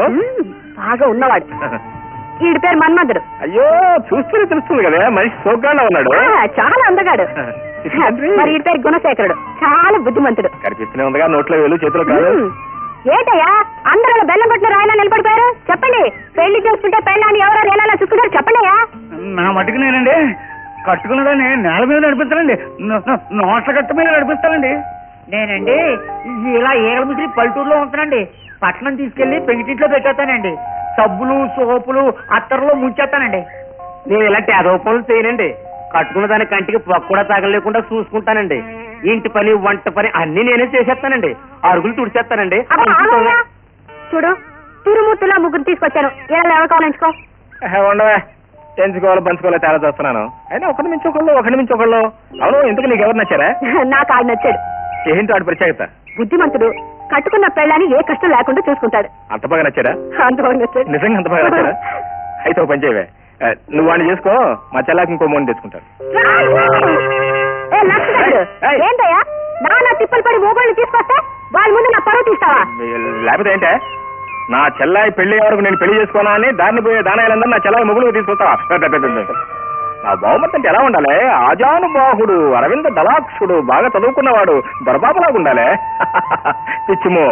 మ్మ్, బాగా ఉన్నవాడు ఈడి పేరు మన్మధుడు అయ్యో చూస్తేనే తెలుస్తుంది కదా మనిషి సోగ్గానే ఉన్నాడు ఆ, చాలా అందగాడు మరి ఈడి పేరు గుణశేఖరుడు చాలా బుద్ధిమంతుడు కనిపిస్తూనే ఉందిగా నోట్లో వేలు చేతిలో కాదు మ్మ్. ఏంటయ్యా అందరూ బెల్లం పట్టిన రాయలా నిలబడిపోయారు చెప్పండి పెళ్లి చూస్తుంటే పెళ్ళాన్ని ఎవరో ఎలా చూసుకుంటారు చెప్పండియా నా మటుకు నేనండి కట్టుకున్నదాన్ని నేల మీద నడిపిస్తానండి నో- నో- నోట్ల కట్ట మీద నడిపిస్తానండి నేనండి ఇలా ఏగల ముసిరి పల్లెటూరులో ఉంటున్నానండి పట్టణం తీసుకెళ్లి పెంకిటింట్లో పెట్టేస్తానండి సబ్బులు సోపులు అత్తర్లో ముంచేస్తానండి నేను ఇలాంటి అదో పనులు చేయనండి కట్టుకున్న దాని కంటికి పొగ కూడా తగలేకుండా చూసుకుంటానండి ఇంటి పని వంట పని అన్ని నేనే చేసేస్తానండి అరుగులు తుడిచేస్తానండి అబ్బా, ఆగయ్యా. చూడు తిరుమూర్తిలో ముగ్గురు తీసుకొచ్చాను ఇలా ఎవరు కావాలి ఎంచుకో ఉండవే ఎంచుకోవాలి పంచుకోవాలి తేడా చూస్తున్నాను అయినా ఒకటి మించి ఒకళ్ళు ఒకటి మించి ఒకళ్ళు అవును ఇంతకు నీకు ఎవరు నచ్చారా నాకు ఆడు నచ్చాడు ఏంటి వాడి ప్రత్యేకత బుద్ధిమంతుడు కట్టుకున్న పెళ్ళాన్ని ఏ కష్టం లేకుండా చూసుకుంటాడు అంత బాగా నచ్చారా అంత బాగా నచ్చాడు నిజంగా అంత బాగా నచ్చారా అయితే ఒక పని చేయవే ఆ, నువ్వు వాడిని చేసుకో మా చెల్లాకి ఇంకో మూడు తెచ్చుకుంటాను ఏ, లక్షణుడు. ఏయ్. ఏంటయ్యా నాన్న తిప్పలు పడి మొబైల్ తీసుకొస్తే వాళ్ళ ముందు నా పరువు తీస్తావా లేకపోతే ఏంటే నా చెల్లాయి పెళ్లి వరకు నేను పెళ్లి చేసుకోనా అని దాన్ని పోయే దానాయాలందరూ నా చెల్లాయి మొగులు తీసుకొస్తావా నా బహుమతి అంటే ఎలా ఉండాలి ఆజానుబాహుడు అరవింద దళాక్షుడు బాగా చదువుకున్నవాడు దొరబాబులాగా ఉండాలి పిచ్చిమో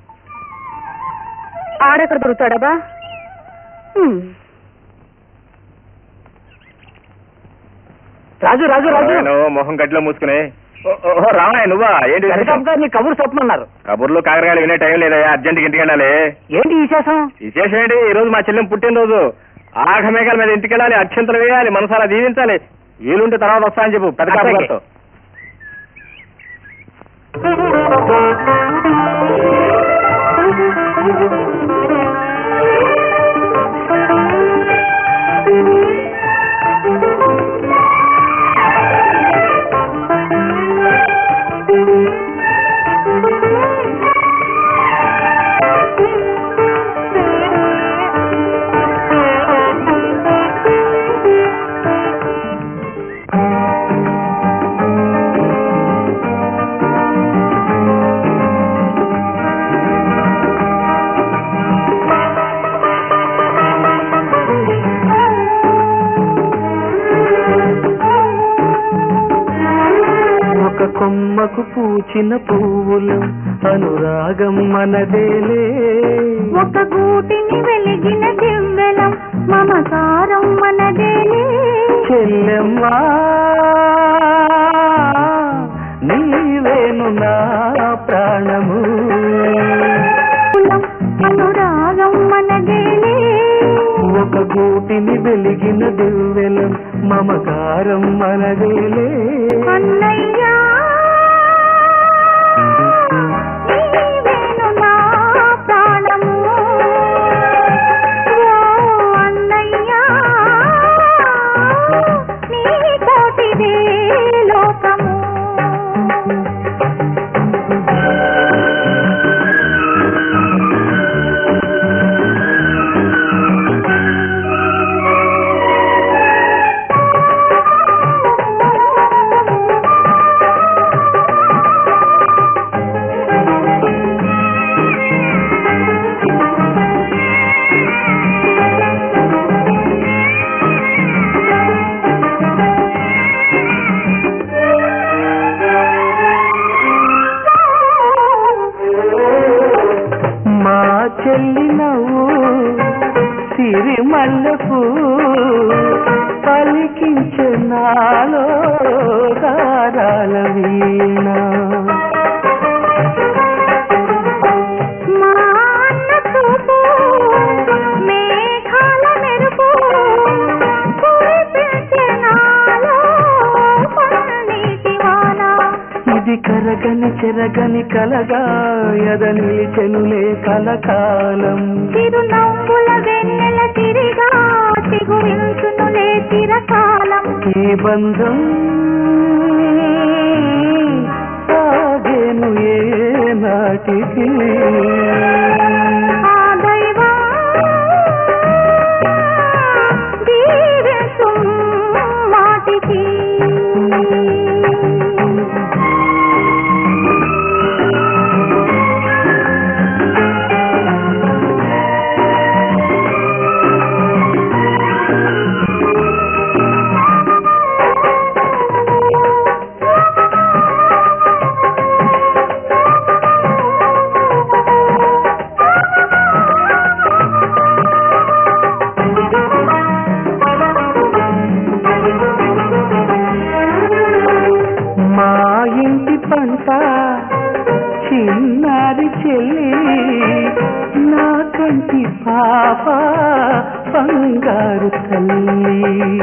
ఆడెక్కడ దొరుకుతాడబ్బా హ్మ్. రాజు రాజు నువ్వు మొహం గడ్డిలో మూసుకుని ఓ- ఓహో రామాయ నువ్వా ఏంటి విశేషం? గారిని కబురు చెప్పమన్నారు కబుర్లు కాకరకాయలు వినే టైం లేదా అర్జెంట్ ఇంటికి వెళ్ళాలి ఏంటి విశేషం విశేషం ఏంటి ఈ రోజు మా చెల్లెం పుట్టినరోజు ఆఘమేఘాల మీద ఇంటికి వెళ్ళాలి అక్షంతలు వేయాలి మనసారా దీవించాలి వీలుంటే తర్వాత వస్తా అని చెప్పు పెద్ద కాపు అట్లాగే. గారితో ఒక కొమ్మకు పూచిన పువ్వులు అనురాగం మనదేలే ఒక గూటిని వెలిగిన దివ్వెలం మమకారం మనదేలే చెల్లెమ్మా నీవేను నా ప్రాణము కులం అనురాగం మనదేలే ఒక గూటిని వెలిగిన దివ్వెలం మమకారం మనదేలే అన్నయ్యా నీవేను నా ప్రాణము ఓ అన్నయ్యా నీ కోటిదే లోకము మా చెల్లి నవ్వు సిరిమల్లపు పలికించే నాలో గారాల వీణ మా అన్న చూపు మేఘాల మెరుపు కురిపించే నాలో పన్నీటి వాన ఇది కరగని చెరగని కలగా ఎద నిలిచెనులే కలకాలం చిరునవ్వుల వెన్నెల తిరిగా చిగురించునులే చిరకాలం ఈ బంధం సాగేను ఏ నాటికి ఆ దైవం దీవించు మాటికి కంటి పాప బంగారు తల్లి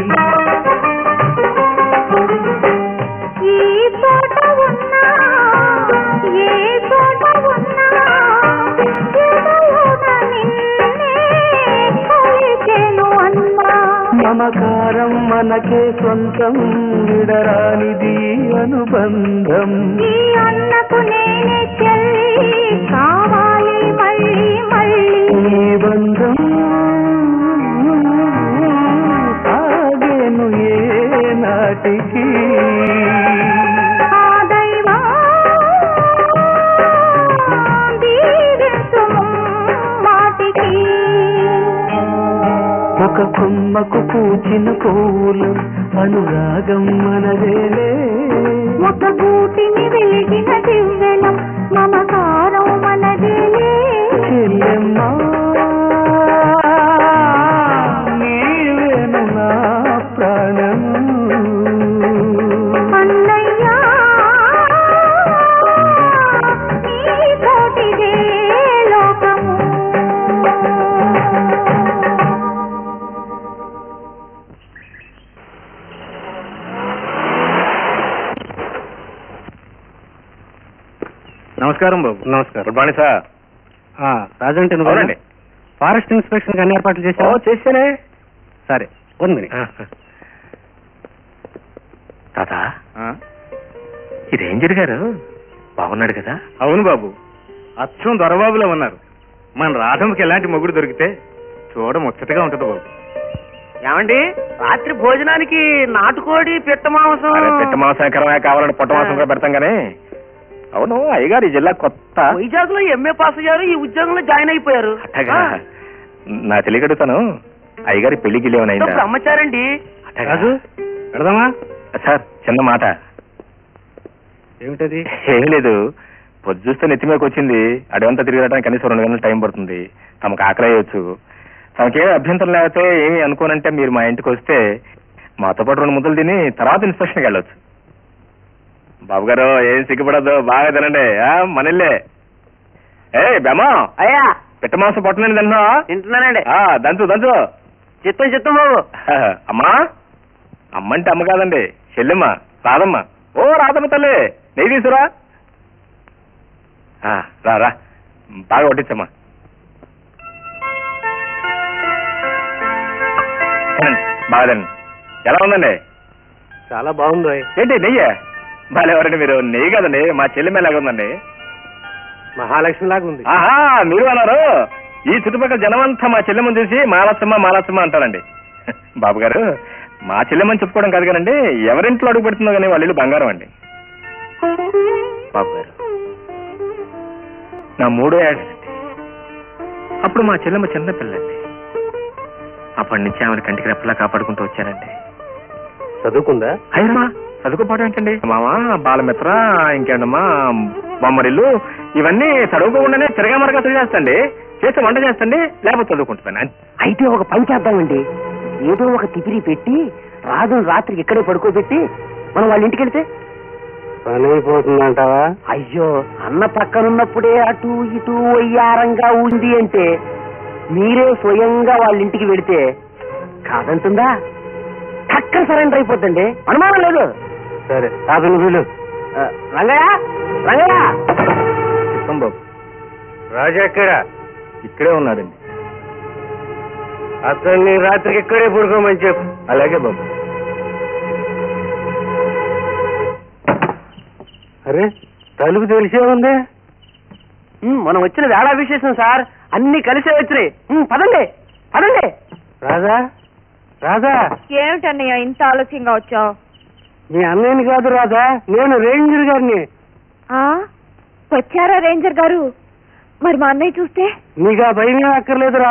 ఈ చోట ఉన్నా ఏ చోట ఉన్నా ఎదలోన నిన్నే కొలిచెను అన్నా మమకారం మనకే సొంతం విడరానిది అనుబంధం ఈ అన్నకు నేనే చెల్లి కావాలి మళ్ళీ మళ్ళీ ఈ బంధం సాగేను ఏ నాటికి ఆ దైవం దీవించుము మాటికి ఒక కొమ్మకు పూచిన పూలు అనురాగం మనదేలే ఒక గూటిని వెలిగిన దివ్వెలం మమకారం మనదేలే చెల్లెమ్మా నీవేను నా ప్రాణము అన్నయ్యా నీ తోటిదే లోకము నమస్కారం బాబు నమస్కారం గుడ్ మార్నింగ్ సార్ రాజంటే అవునండి ఫారెస్ట్ ఇన్స్పెక్షన్ అన్ని ఏర్పాట్లు ఓ చేశావు చేస్తేనే సరే వన్ మినిట్ తాత ఈ రేంజర్ గారు బాగున్నాడు కదా అవును బాబు అచ్చం దొరబాబులో ఉన్నారు మన రాధమ్మకి ఎలాంటి మొగుడు దొరికితే చూడ ముచ్చటగా ఉంటది బాబు ఏమండి రాత్రి భోజనానికి నాటుకోడి పిట్ట మాంసం అరే పిట్ట మాంసకరమే కావాలని పొట్ట మాంసం కూడా పెడతాం కానీ అవును అయ్యగారు ఈ జిల్లా కొత్త వైజాగ్ లో ఎంఏ పాస్ అయ్యారు ఈ ఉద్యోగంలో జాయిన్ అయిపోయారు అట్టగా నా తెలియగడుగుతాను అయ్యగారి పెళ్లి గిల్లి ఏమైనా అయిందా? బ్రహ్మచారండి అట్టగా? రాజు పెడదామా సార్ చిన్న మాట ఏమిటది ఏం లేదు పొద్దు చూస్తే నెత్తి మీదకి వచ్చింది అడవంతా తిరిగి రావడానికి కనీసం రెండు గంటలు టైం పడుతుంది తమకు ఆకలి అయ్యొచ్చు తమకేం అభ్యంతరం లేకపోతే ఏమి అనుకోనంటే మీరు మా ఇంటికి వస్తే మాతో పాటు రెండు ముద్దలు తిని తర్వాత ఇన్స్పెక్షన్కి వెళ్ళొచ్చు బాబు గారు ఏం సిగ్గుపడద్దు బాగా తినండి ఆ, మనల్లే ఏ బెమ్మ అయ్యా పిట్ట మాంసం పొట్టనండి తిన్నా తింటున్నానండి దంచు దంచు చిత్తం చిత్తం బాబు అమ్మా అమ్మంటే అమ్మ కాదండి చెల్లెమ్మ రాదమ్మ ఓ రాదమ్మ తల్లి నెయ్యి తీసురా ఆ, రా రా బాగా వడ్డించమ్మా తినండి, బాగా తినండి ఎలా ఉందండి చాలా బాగుంది ఏంటి నెయ్యి బాగా ఎవరండి మీరు నెయ్యి కదండి మా చెల్లెమ్మ ఎలాగ ఉందండి మహాలక్ష్మి లాగా ఉంది ఆహా మీరు అన్నారు ఈ చుట్టుపక్కల జనమంతా మా చెల్లెమ్మని చూసి మాలచ్చమ్మ మాలచ్చమ్మ అంటారండి బాబు గారు మా చెల్లెమ్మని చెప్పుకోవడం కాదు కానండి ఎవరింట్లో అడుగు పెడుతుందో కానీ వాళ్ళ ఇల్లు బంగారం అండి బాబు గారు నా మూడో ఏడండి అప్పుడు మా చెల్లెమ్మ చిన్నపిల్లండి అప్పటి నుంచి ఆమెను కంటికి రెప్పలా కాపాడుకుంటూ వచ్చానండి చదువుకుందా అయ్యమ్మా చదువుకోపోవడం ఏంటండి మామ బాలమిత్ర ఇంకేంటమ్మా బొమ్మరిల్లు ఇవన్నీ చదువుకోకుండానే తిరగమరగా చదివేస్తండి చేస్తే వంట చేస్తండి లేకపోతే చదువుకుంటాను అంతే. అయితే ఒక పని చేద్దామండి ఏదో ఒక తిపిరి పెట్టి రాజు రాత్రికి ఇక్కడే పడుకోబెట్టి మనం వాళ్ళ ఇంటికి వెళ్తే పని అయిపోతుందంటావా అయ్యో అన్న పక్కనున్నప్పుడే అటు ఇటు వయ్యారంగా ఉంది అంటే మీరే స్వయంగా వాళ్ళ ఇంటికి వెళితే కాదంటుందా చక్కని సరెండర్ అయిపోద్దండి అనుమానం లేదు సరే తాతను వీలు ఆ, రంగయ్య రంగయ్య చిత్తం బాబు రాజా ఎక్కడ ఇక్కడే ఉన్నాడండి అతన్ని రాత్రికి ఇక్కడే పడుకోమని చెప్పు అలాగే బాబు అరే తలుపు తెలిసే ఉంది ఉమ్, మనం వచ్చిన వేళ విశేషం సార్ అన్ని కలిసే వచ్చినాయి ఉమ్, పదండి పదండి రాజా రాజా ఏమిటన్నయ్య ఇంత ఆలస్యంగా వచ్చావు మీ అన్నయ్యని కాదు రాజా నేను రేంజర్ గారిని వచ్చారా రేంజర్ గారు మరి మా అన్నయ్య చూస్తే నీకు ఆ భయం ఏం అక్కర్లేదు